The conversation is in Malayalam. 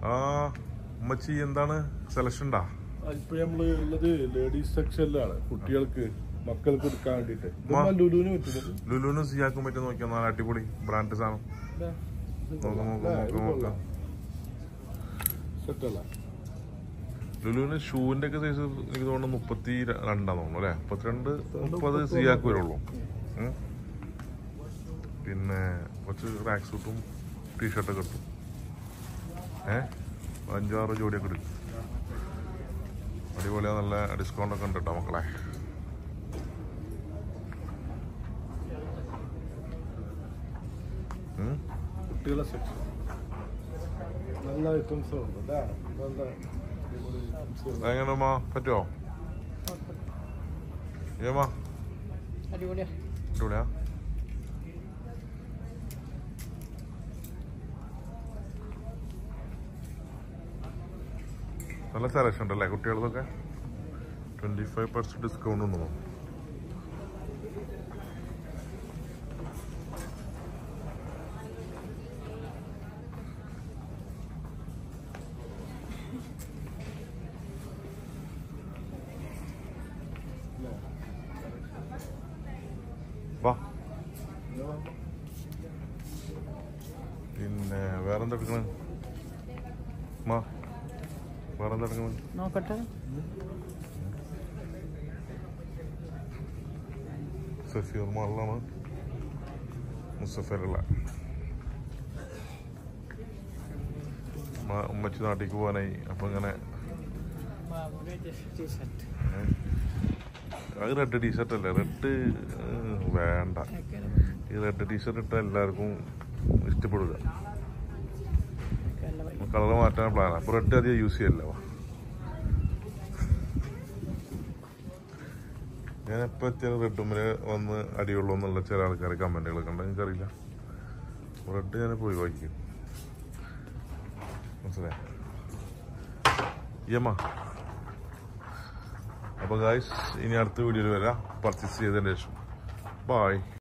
ആ ഉമ്മച്ചി എന്താണ് സെലക്ഷൻ ഉണ്ടാ ഇപ്പൊ നമ്മള് ഉള്ളത് ലേഡീസ് സെക്ഷനിലാണ് കുട്ടികൾക്ക് മക്കൾക്ക് എടുക്കാൻ വേണ്ടിട്ട് മാ. ലുലുവിന് പറ്റുന്നത് ലുലുവിനും സിയാക്കും പറ്റി നോക്കിയാൽ നല്ല അടിപൊളി ബ്രാൻഡ് സാധനം നോക്കാം നോക്കാം നോക്കാം നോക്കാം സെറ്റല്ല ലുലുവിന് ഷൂവിന്റെ ഒക്കെ സൈസ് എനിക്ക് തോന്നുന്നു മുപ്പത്തി രണ്ടാന്ന് തോന്നുന്നു അല്ലെ മുപ്പത്തിരണ്ട് മുപ്പത് സിയാക്ക് വരുള്ളൂ ഉം. പിന്നെ കുറച്ച് റാക്ക് സൂട്ടും ടീഷർട്ടൊക്കെ കിട്ടും ഏ അഞ്ചാറ് ജോഡിയൊക്കെ എടുക്കും അടിപൊളിയാ നല്ല ഡിസ്കൗണ്ട് ഒക്കെ ഉണ്ട് കേട്ടോ മക്കളെ ഉം. കുട്ടികളെ സെക്ഷൻ നല്ല ഐറ്റംസ് ഉണ്ട് ഇതാ, നല്ല അടിപൊളി items ഉണ്ട്. എങ്ങനെ മാ പറ്റുമോ ഏമാ അടിപൊളിയാ അടിപൊളിയാ നല്ല സെലക്ഷൻ ഉണ്ടല്ലേ കുട്ടികൾക്കൊക്കെ ട്വന്റി ഫൈവ് പെർസെന്റ് ഡിസ്കൗണ്ട് ഉണ്ടോ വാ പിന്നെ വേറെന്താ എടുക്കണേ മാ വേറെന്താ എടുക്കണേ നോക്കട്ടെ സഫീർ മാളിലാണ് മുസഫറുള്ള ഉമ്മച്ചി നാട്ടിലേക്ക് പോകാനായി അപ്പൊ ഇങ്ങനെ ടീഷർട്ട് ഏ, അത് റെഡ് ടീഷർട്ട് അല്ലേ റെഡ് വേണ്ട ഈ റെഡ് ടീഷർട്ട് ഇട്ട എല്ലാവർക്കും ഇഷ്ടപ്പെടുക കളർ മാറ്റാൻ പ്ലാൻ അപ്പൊ റെഡ് അധികം യൂസ് ചെയ്യല്ലോ ഞാൻ എപ്പോ എത്തിയാലും റെഡുമ്മല് വന്ന് അടിയുള്ളൂ എന്നുള്ള ചില ആൾക്കാരെ കമന്റുകളൊക്കെ ഉണ്ട് എനിക്കറിയില്ല റെഡ് ഞാൻ പോയി വായിക്കും മനസ്സിലായി യമ്മ അപ്പൊ ഗായ്സ് ഇനി അടുത്ത വീഡിയോയിൽ വരാം പർച്ചേസ് ചെയ്തതിന് ശേഷം ബായ്